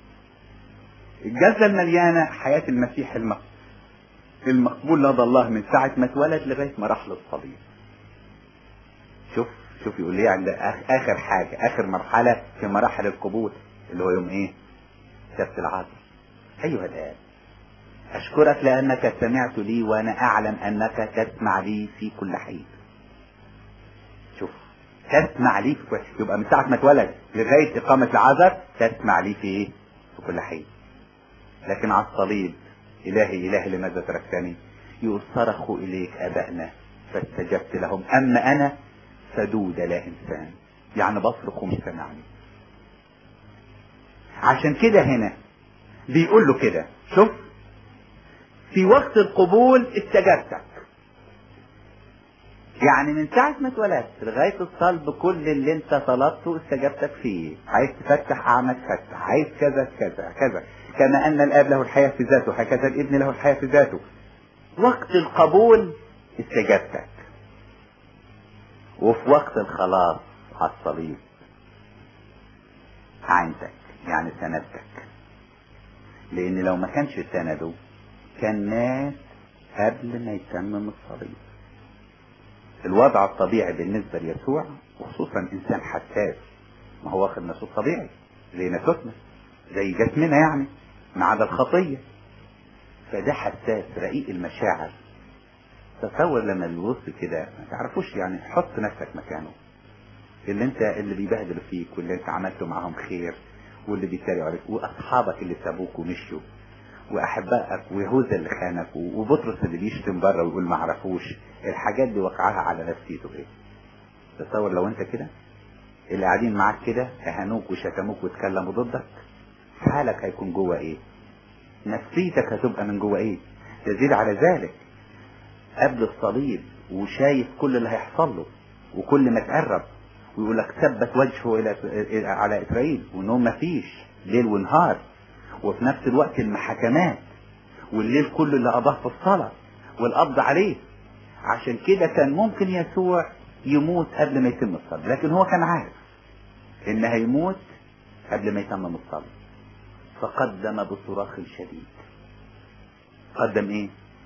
الجزة المليانة حياة المسيح المقبول المقبول لدى الله من ساعة ما اتولد لغاية ما راح للصليب شوف شوف يقول لي عند اخر حاجة اخر مرحلة في مراحل القبول اللي هو يوم ايه سبت العصر ايها الاب اشكرك لانك سمعت لي وانا اعلم انك تسمع لي في كل حين شوف تسمع لي في كل يبقى من ساعة ما اتولد لغاية اقامة العذر تسمع لي في ايه في كل حين لكن على الصليب إلهي إلهي لماذا تركتني يقول صرخوا إليك أبائنا فاستجبت لهم أما أنا فدود لا إنسان يعني بصرخ ومش سامعني عشان كده هنا بيقول له كده شوف في وقت القبول استجبتك يعني من ساعة ما اتولدت لغاية الصلب كل اللي انت طلبته استجبتك فيه عايز تفتح اعمى تفتح عايز كذا كذا كذا كما ان الاب له الحياة في ذاته هكذا الابن له الحياة في ذاته وقت القبول استجبتك وفي وقت الخلاص على الصليب عينتك يعني سندتك لان لو ما كانش سنده كان مات قبل ما يتمم الصليب الوضع الطبيعي بالنسبة ليسوع وخصوصا انسان حساس ما هو واخد ناسوت طبيعي زي ناسوتنا زي جسمنا يعني ما عدا الخطية فده حساس رقيق المشاعر تصور لما بيبص كده ما تعرفوش يعني حط نفسك مكانه اللي انت اللي بيبهدلوا فيك واللي انت عملته معاهم خير واللي بيتريقوا عليك واصحابك اللي سابوك ومشوا واحبائك ويهوذا اللي خانك وبطرس اللي بيشتم بره ويقول ما عرفوش الحاجات دي وقعها على نفسيته ايه تصور لو انت كده اللي قاعدين معاك كده اهانوك وشتموك واتكلموا ضدك حالك هيكون جوه ايه نفسيتك هتبقى من جوه ايه تزيد على ذلك قبل الصليب وشايف كل اللي هيحصل له وكل ما تقرب ويقول لك ثبت وجهه الى على اسرائيل وانهم ما فيش ليل ونهار وفي نفس الوقت المحاكمات والليل كله اللي قضاه في الصلاة والقبض عليه عشان كده كان ممكن يسوع يموت قبل ما يتم الصلاة لكن هو كان عارف ان هيموت قبل ما يتمم الصلاة فقدم بصراخ شديد قدم ايه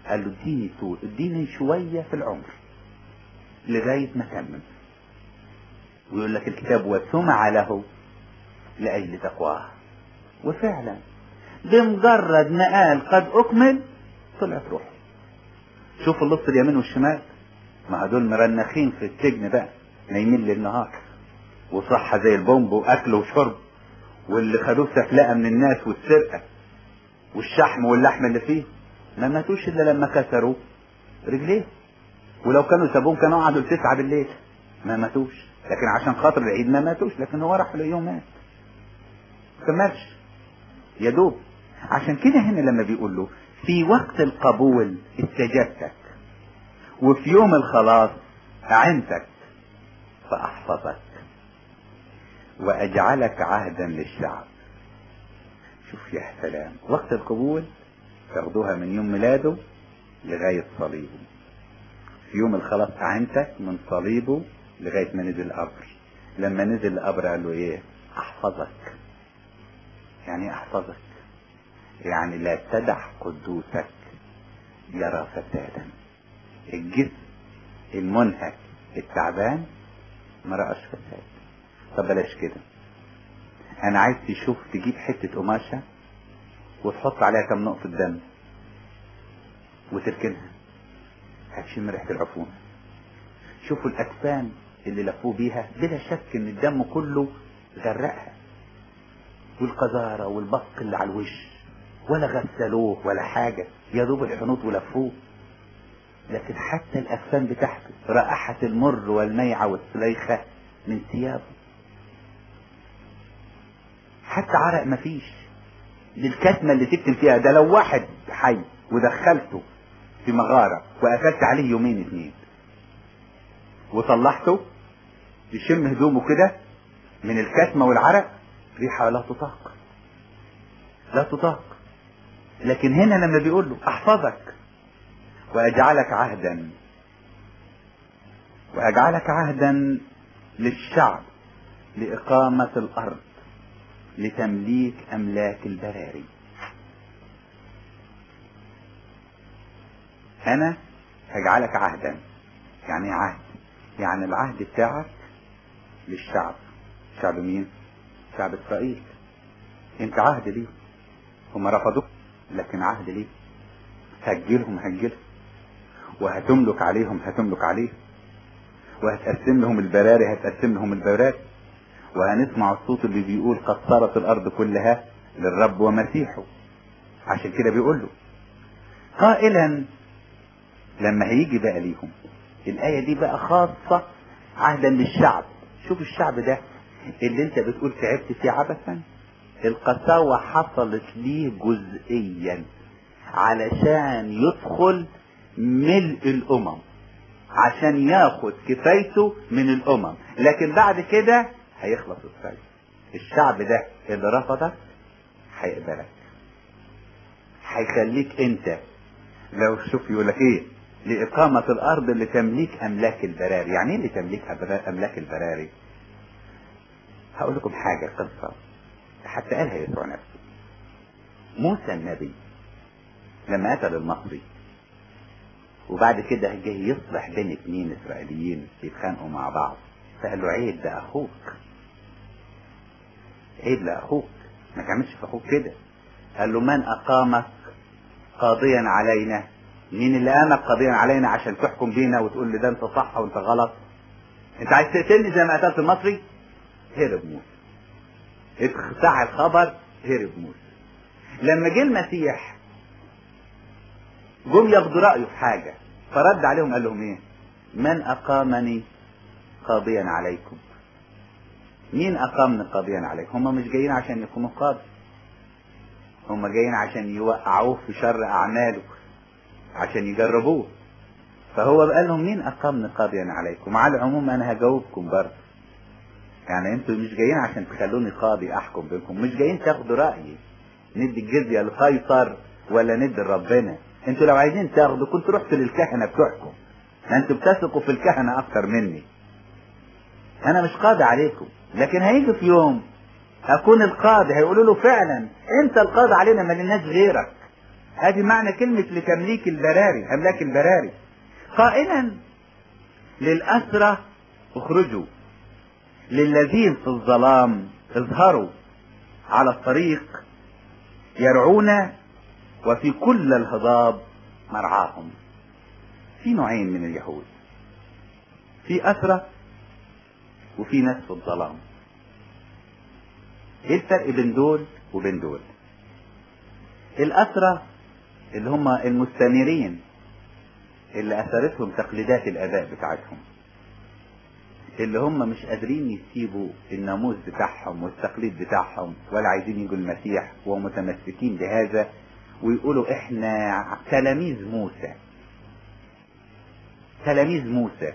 قال له اديني طول اديني شوية في العمر لغاية ما تمم ويقول لك الكتاب وسمع له لأجل تقواه وفعلا بمجرد ما قال قد أكمل طلعت روحه شوف اللص اليمين والشمال ما هدول مرنخين في السجن بقى نايمين للنهار وصحة زي البومب وأكل وشرب واللي خدوه سفلقة من الناس والسرقة والشحم واللحم اللي فيه ما ماتوش إلا لما كسروا رجليه ولو كانوا سابوهم كانوا قعدوا لتسعة بالليل ما ماتوش لكن عشان خاطر العيد ما ماتوش لكن هو راح اليوم مات كملش يا دوب عشان كده هنا لما بيقول له في وقت القبول استجبتك وفي يوم الخلاص أعنتك فأحفظك وأجعلك عهدا للشعب شوف يا سلام وقت القبول تاخدوها من يوم ميلاده لغاية صليبه في يوم الخلاص أعنتك من صليبه لغاية ما نزل القبر لما نزل القبر قال له ايه احفظك يعني ايه احفظك يعني لا تدع قدوسك يرى فسادا الجسم المنهك التعبان ما رأش فساد طب بلاش كده انا عايز تشوف تجيب حتة قماشة وتحط عليها كم نقطة دم وتركنها هتشم ريحة العفونة شوفوا الاجسام اللي لفوه بيها بلا شك ان الدم كله غرقها والقذارة والبق اللي على الوش ولا غسلوه ولا حاجة يا دوب الحنوط ولفوه لكن حتى الأجسام بتاعته رائحة المر والميعة والسليخة من ثيابه حتى عرق مفيش دي الكتمة اللي تكتم فيها ده لو واحد حي ودخلته في مغارة وأكلت عليه يومين اتنين وطلعته يشم هدومه كده من الكتمة والعرق ريحة لا تطاق لا تطاق لكن هنا لما بيقول له احفظك واجعلك عهدا واجعلك عهدا للشعب لإقامة الأرض لتمليك أملاك البراري أنا هجعلك عهدا يعني عهد يعني العهد بتاعك للشعب شعب مين شعب اسرائيل انت عهد ليه هم رفضوك لكن عهد ليه هتجيلهم هتجيلهم وهتملك عليهم هتملك عليه وهتقسم لهم البراري هتقسم لهم البراري وهنسمع الصوت اللي بيقول قد صارت الارض كلها للرب ومسيحه عشان كده بيقول له قائلا لما هيجي بقى ليهم الآية دي بقى خاصة عهدا للشعب شوف الشعب ده اللي انت بتقول تعبت فيه عبثا القساوة حصلت ليه جزئيا علشان يدخل ملء الأمم عشان ياخد كفايته من الأمم لكن بعد كده هيخلص السيف الشعب ده اللي رفضك هيقبلك هيخليك انت لو شوف يقول لك ايه لإقامة الأرض لتمليك أملاك البراري يعني ايه لتمليك أملاك البراري هقول لكم حاجة قصة حتى قالها يسوع نفسه موسى النبي لما قتل المصري وبعد كده جه يصلح بين اتنين اسرائيليين بيتخانقوا مع بعض فقال له عيب ده اخوك عيب لاخوك ما تعملش في اخوك كده قال له من اقامك قاضيا علينا مين اللي قامك قاضيا علينا عشان تحكم بينا وتقول لي ده انت صح وانت غلط انت عايز تقتلني زي ما قتلت المصري هرب موسى اتسع الخبر هرب موسى لما جه المسيح جم ياخدوا رأيه في حاجة فرد عليهم قال لهم ايه من اقامني قاضيا عليكم مين اقامني قاضيا عليكم هم مش جايين عشان يكونوا قاضي هم جايين عشان يوقعوه في شر اعماله عشان يجربوه فهو قال لهم مين اقامني قاضيا عليكم على العموم انا هجاوبكم برضه يعني انتوا مش جايين عشان تخلوني قاضي احكم بينكم مش جايين تاخدوا رايي ندي الجزيه لقيصر ولا ندي لربنا انتوا لو عايزين تاخدوا كنتوا رحتوا للكهنه بتوعكم انتوا بتثقوا في الكهنه اكتر مني انا مش قاضي عليكم لكن هيجي في يوم اكون القاضي هيقولوا له فعلا انت القاضي علينا ما لناش غيرك هذه معنى كلمة لتمليك البراري أملاك البراري قائلا للأسرة اخرجوا للذين في الظلام اظهروا على الطريق يرعون وفي كل الهضاب مرعاهم في نوعين من اليهود في أسرة وفي ناس في الظلام ايه الفرق بين دول وبين دول الأسرة اللي هم المستنيرين اللي أثرتهم تقليدات الآباء بتاعتهم اللي هم مش قادرين يسيبوا الناموس بتاعهم والتقليد بتاعهم ولا عايزين يجوا المسيح ومتمسكين بهذا ويقولوا احنا تلاميذ موسى تلاميذ موسى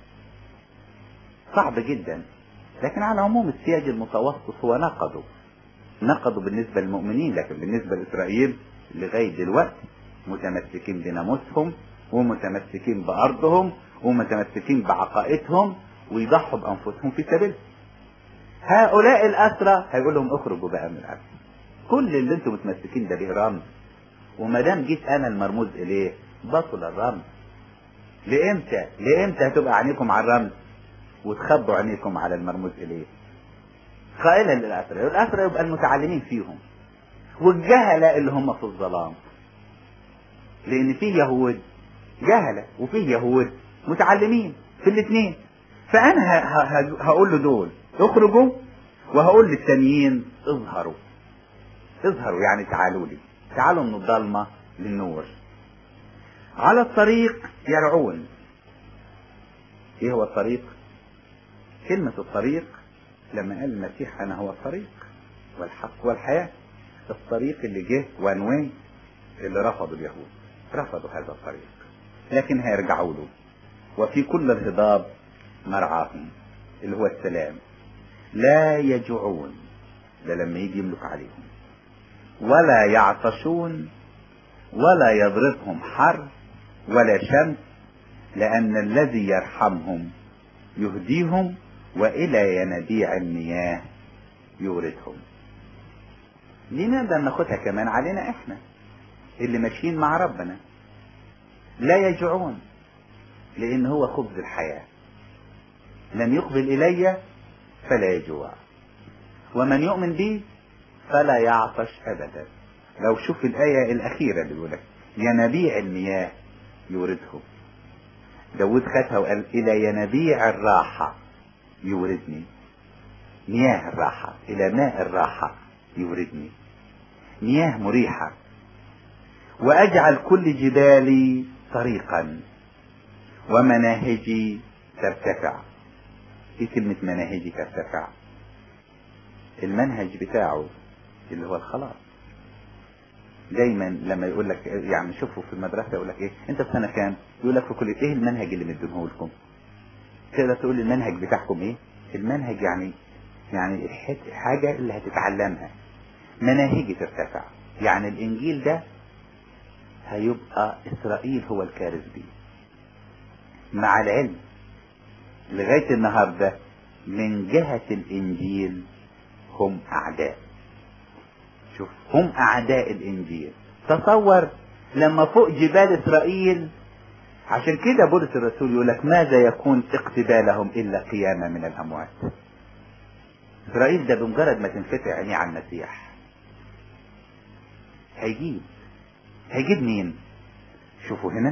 صعب جدا لكن على عموم السياج المتوسط هو نقضه نقضوا بالنسبة للمؤمنين لكن بالنسبة لإسرائيل لغاية دلوقتي متمسكين بناموسهم ومتمسكين بأرضهم ومتمسكين بعقائدهم ويضحوا بأنفسهم في سبيل هؤلاء الأسرى هيقول لهم اخرجوا بقى من الأسرى كل اللي انتم متمسكين ده به رمز وما دام جيت انا المرموز اليه بطل الرمز لامتى لامتى هتبقى عينيكم على الرمز وتخبوا عينيكم على المرموز اليه قائلا للأسرى الأسرى يبقى المتعلمين فيهم والجهلة اللي هم في الظلام لأن في يهود جهلة وفي يهود متعلمين في الاثنين فأنا هقول له دول اخرجوا وهقول للتانيين اظهروا اظهروا يعني تعالوا لي تعالوا من الضلمة للنور على الطريق يرعون ايه هو الطريق كلمة الطريق لما قال المسيح انا هو الطريق والحق والحياة الطريق اللي جه وان واي اللي رفضوا اليهود رفضوا هذا الطريق لكن هيرجعوا له وفي كل الهضاب مرعاهم اللي هو السلام لا يجوعون ده لما يجي يملك عليهم ولا يعطشون ولا يضربهم حر ولا شمس لأن الذي يرحمهم يهديهم وإلى ينابيع المياه يوردهم دي نقدر ناخدها كمان علينا احنا اللي ماشيين مع ربنا لا يجوعون لان هو خبز الحياة لم يقبل الي فلا يجوع ومن يؤمن بي فلا يعطش ابدا لو شوف الاية الاخيرة اللي بيقول لك ينابيع المياه يوردهم داود خدها وقال الى ينابيع الراحة يوردني مياه الراحة الى ماء الراحة يوردني مياه مريحة واجعل كل جبالي طريقا ومناهجي ترتفع في كلمة مناهجي ترتفع المنهج بتاعه اللي هو الخلاص دايما لما يقول لك يعني شوفوا في المدرسه يقول لك ايه انت في سنه كام يقول لك في كليه ايه المنهج اللي مدينه لكم تقدر تقول المنهج بتاعكم ايه المنهج يعني يعني حاجه اللي هتتعلمها مناهجي ترتفع يعني الانجيل ده هيبقى اسرائيل هو الكارث بيه مع العلم لغايه النهارده من جهه الانجيل هم اعداء شوف هم اعداء الانجيل تصور لما فوق جبال اسرائيل عشان كده بولس الرسول يقول لك ماذا يكون اقتبالهم الا قيامه من الاموات اسرائيل ده بمجرد ما تنفتح عينيه على المسيح هيجيب هيجيب مين شوفوا هنا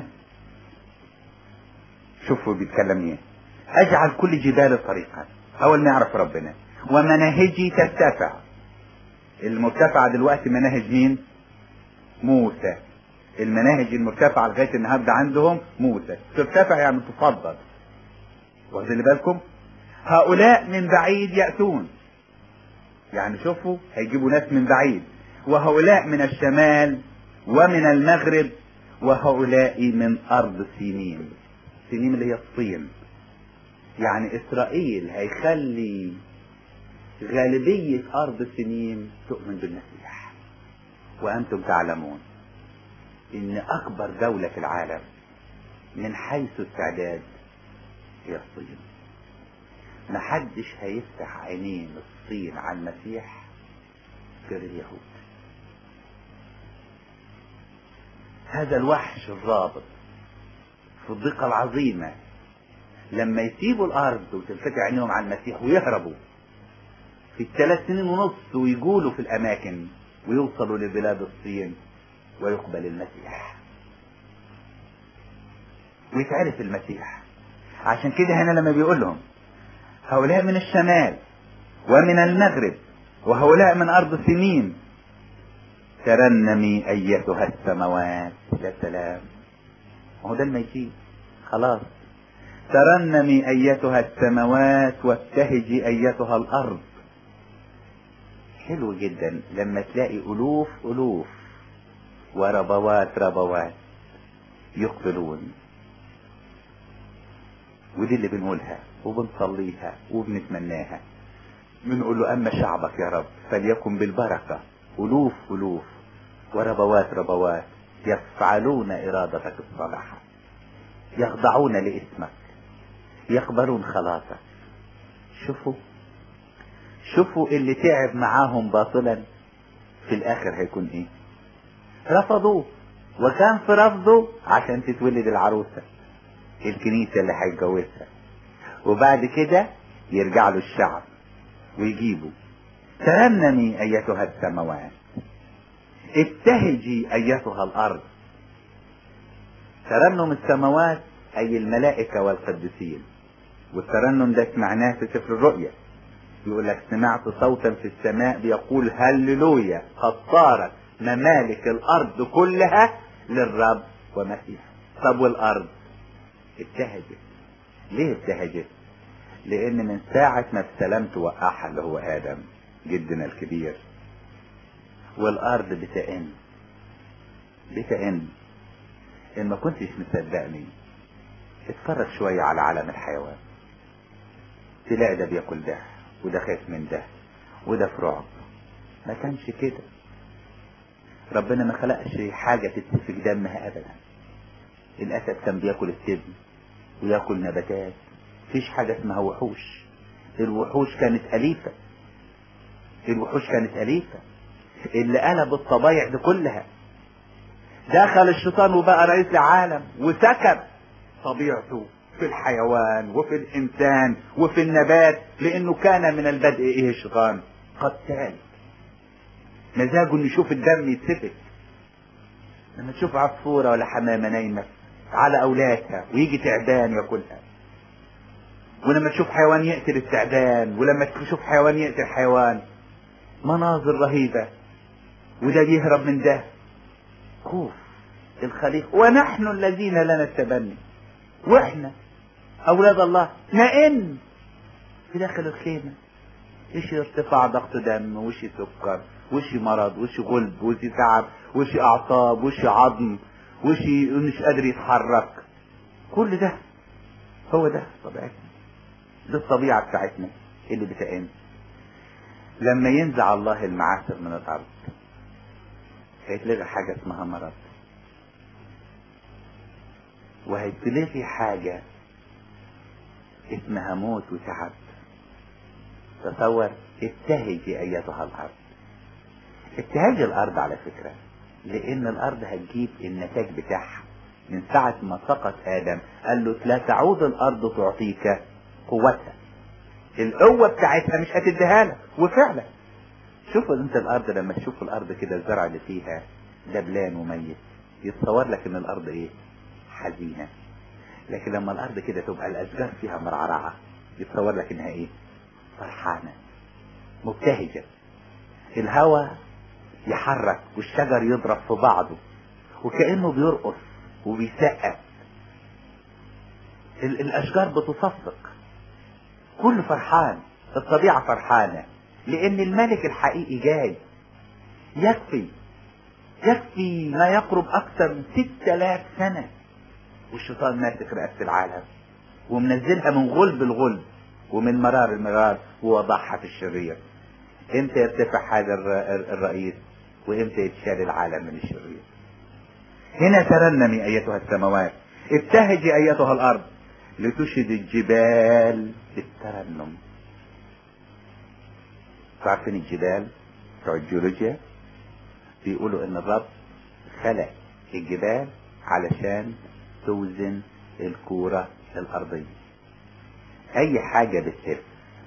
شوفوا بيتكلم ايه اجعل كل جبال طريقا اول ما يعرف ربنا ومناهجي ترتفع المرتفعة دلوقتي مناهج مين موسى المناهج المرتفعة لغاية النهاردة عندهم موسى ترتفع يعني تفضل واخدين بالكم هؤلاء من بعيد يأتون يعني شوفوا هيجيبوا ناس من بعيد وهؤلاء من الشمال ومن المغرب وهؤلاء من أرض سينين سينين اللي هي الصين يعني إسرائيل هيخلي غالبية أرض سنين تؤمن بالمسيح وأنتم تعلمون إن أكبر دولة في العالم من حيث التعداد هي الصين محدش هيفتح عينين الصين على المسيح غير اليهود هذا الوحش الرابط في الضيقة العظيمة لما يسيبوا الأرض وتنفتح عينيهم على المسيح ويهربوا في الثلاث سنين ونص ويقولوا في الأماكن ويوصلوا لبلاد الصين ويقبل المسيح ويتعرف المسيح عشان كده هنا لما بيقول لهم هؤلاء من الشمال ومن المغرب وهؤلاء من أرض سنين ترنمي أيتها السماوات يا سلام هو ده الميتين خلاص ترنمي أيتها السماوات وابتهجي أيتها الأرض حلو جدا لما تلاقي ألوف ألوف وربوات ربوات يقبلون ودي اللي بنقولها وبنصليها وبنتمناها بنقول له أما شعبك يا رب فليكن بالبركة ألوف ألوف وربوات ربوات يفعلون إرادتك الصالحة يخضعون لاسمك يقبلون خلاصك شوفوا شوفوا اللي تعب معاهم باطلا في الآخر هيكون إيه رفضوه وكان في رفضه عشان تتولد العروسة الكنيسة اللي هيتجوزها وبعد كده يرجع له الشعب ويجيبه ترنمي أيتها السماوات ابتهجي أيتها الأرض ترنم السماوات أي الملائكة والقديسين والترنم ده معناه في سفر الرؤيا يقول لك سمعت صوتا في السماء بيقول هللويا قد صارت ممالك الأرض كلها للرب ومسيح طب والأرض ابتهجت ليه ابتهجت لأن من ساعة ما استلمت وقعها اللي هو آدم جدنا الكبير والأرض بتئن بتئن إن ما كنتش مصدقني اتفرج شوية على عالم الحيوان تلاقي ده بياكل ده وده خايف من ده وده في رعب ما كانش كده ربنا ما خلقش حاجة تتسفك دمها أبدا الأسد كان بياكل التبن وياكل نباتات مفيش حاجة اسمها وحوش الوحوش كانت أليفة الوحوش كانت أليفة اللي قلب الطبايع دي كلها دخل الشيطان وبقى رئيس العالم وسكب طبيعته في الحيوان وفي الإنسان وفي النبات لأنه كان من البدء إيه الشيطان قتال مزاجه إنه يشوف الدم يتسفك لما تشوف عصفورة ولا حمامة نايمة على أولادها ويجي تعبان ياكلها ولما تشوف حيوان يقتل التعبان ولما تشوف حيوان يقتل حيوان مناظر رهيبة وده بيهرب من ده خوف الخليق ونحن الذين لنا التبني واحنا اولاد الله نئن في داخل الخيمة ايش ارتفاع ضغط دم وش سكر وش مرض وش غلب وش تعب وش اعصاب وش عظم وش مش قادر يتحرك كل ده هو ده طبيعتنا دي الطبيعة بتاعتنا اللي بتئن لما ينزع الله المعاشر من الارض هيتلغي حاجة اسمها مرض وهيتلغي حاجة اسمها موت وتعب تصور ابتهجي ايتها الارض ابتهاج الارض على فكرة لان الارض هتجيب النتاج بتاعها من ساعة ما سقط ادم قال له لا تعود الارض تعطيك قوتها القوة بتاعتها مش هتديها لك وفعلا شوف انت الارض لما تشوف الارض كده الزرع اللي فيها دبلان وميت يتصور لك ان الارض ايه حزينة لكن لما الارض كده تبقى الاشجار فيها مرعرعة يتصور لك انها ايه فرحانة مبتهجة الهواء يحرك والشجر يضرب في بعضه وكأنه بيرقص وبيسقف ال- الاشجار بتصفق كله فرحان الطبيعة فرحانة لان الملك الحقيقي جاي يكفي يكفي ما يقرب اكثر من ستة الاف سنة والشيطان ماسك رأس العالم ومنزلها من غلب الغلب ومن مرار المرار ووضعها في الشرير امتى يرتفع هذا الر- الرئيس وامتى يتشال العالم من الشرير هنا ترنمي ايتها السماوات ابتهجي ايتها الارض لتشهد الجبال بالترنم عارفين الجبال بتوع الجيولوجيا بيقولوا ان الرب خلق الجبال علشان توزن الكورة الأرضية أي حاجة بتهف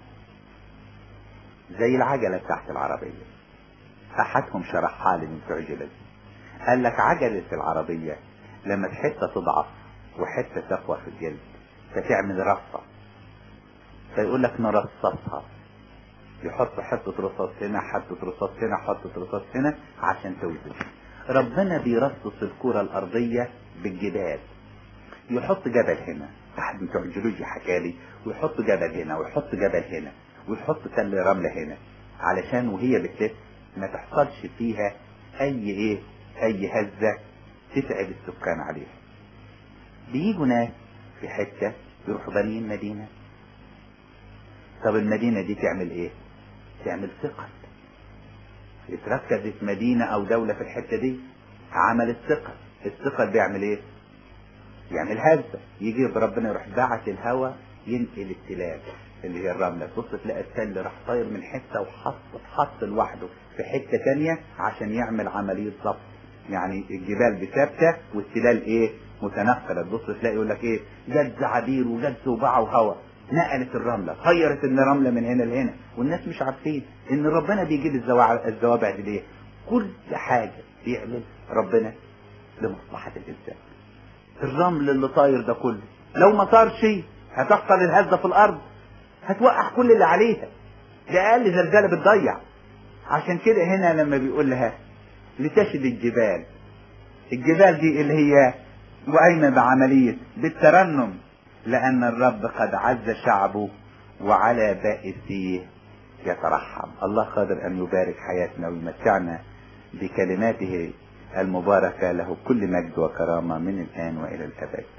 زي العجلة بتاعت العربية أحدهم شرحها لي من بتوع جبل قال لك عجلة العربية لما حتة تضعف وحتة تقوى في الجلد فتعمل رصة فيقول لك نرصصها يحط حتة رصاص هنا حتة رصاص هنا حتة رصاص هنا عشان توزن ربنا بيرصص الكرة الأرضية بالجبال يحط جبل هنا أحد بتوع الجيولوجيا حكالي ويحط جبل هنا ويحط جبل هنا ويحط تل رملة هنا علشان وهي بتلف ما تحصلش فيها أي إيه أي هزة تتعب السكان عليها بيجوا ناس في حتة يروحوا بانيين مدينة طب المدينة دي تعمل ايه تعمل ثقل اتركزت مدينة او دولة في الحتة دي عملت ثقل الثقل بيعمل ايه يعمل هزة يجي ربنا يروح باعت الهواء ينقل التلال اللي هي الرملة تبص تلاقي التل راح طاير من حتة وحط حط لوحده في حتة تانية عشان يعمل عملية ضبط يعني الجبال بثابتة والتلال ايه متنقلة تبص تلاقي يقول لك ايه جت زعابير وجت زوبعة وهواء نقلت الرملة طيرت الرملة من هنا لهنا والناس مش عارفين ان ربنا بيجيب الزواع- الزوابع دي ليه كل حاجة بيعمل ربنا لمصلحة الإنسان الرمل اللي طاير ده كله لو ما طارش هتحصل الهزة في الأرض هتوقع كل اللي عليها ده أقل زلزالة بتضيع عشان كده هنا لما بيقول لها لتشد الجبال الجبال دي اللي هي وقايمة بعملية بالترنم لأن الرب قد عز شعبه وعلى بائسيه يترحم الله قادر أن يبارك حياتنا ويمتعنا بكلماته المباركة له كل مجد وكرامة من الآن وإلى الأبد